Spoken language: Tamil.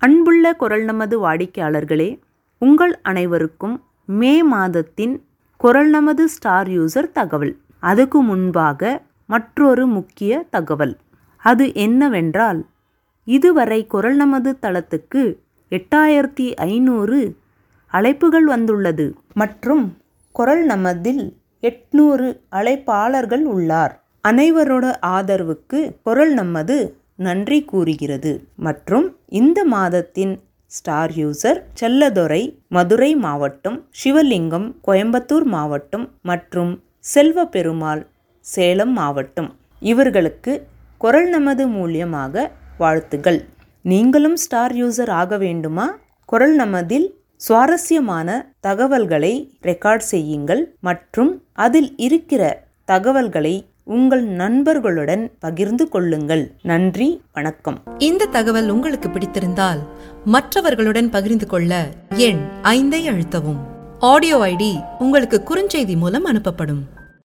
அன்புள்ள குரல் நமது வாடிக்கையாளர்களே உங்கள் அனைவருக்கும் மே மாதத்தின் குரல் நமது ஸ்டார் யூசர் தகவல் அதுக்கு முன்பாக மற்றொரு முக்கிய தகவல் அது என்னவென்றால் இதுவரை குரல் நமது தளத்துக்கு எட்டாயிரத்தி ஐநூறு அழைப்புகள் வந்துள்ளது மற்றும் குரல் நமதில் எட்நூறு அழைப்பாளர்கள் உள்ளார் அனைவரோட ஆதரவுக்கு குரல் நமது நன்றி கூறுகிறது மற்றும் இந்த மாதத்தின் ஸ்டார் யூசர் செல்லதுரை மதுரை மாவட்டம் சிவலிங்கம் கோயம்புத்தூர் மாவட்டம் மற்றும் செல்வ பெருமாள் சேலம் மாவட்டம் இவர்களுக்கு குரல் நமது மூலியமாக வாழ்த்துகள் நீங்களும் ஸ்டார் யூசர் ஆக வேண்டுமா குரல் நமதில் சுவாரஸ்யமான தகவல்களை ரெக்கார்ட் செய்யுங்கள் மற்றும் அதில் இருக்கிற தகவல்களை உங்கள் நண்பர்களுடன் பகிர்ந்து கொள்ளுங்கள் நன்றி வணக்கம் இந்த தகவல் உங்களுக்கு பிடித்திருந்தால் மற்றவர்களுடன் பகிர்ந்து கொள்ள எண் ஐந்தை அழுத்தவும் ஆடியோ ஐடி உங்களுக்கு குறுஞ்செய்தி மூலம் அனுப்பப்படும்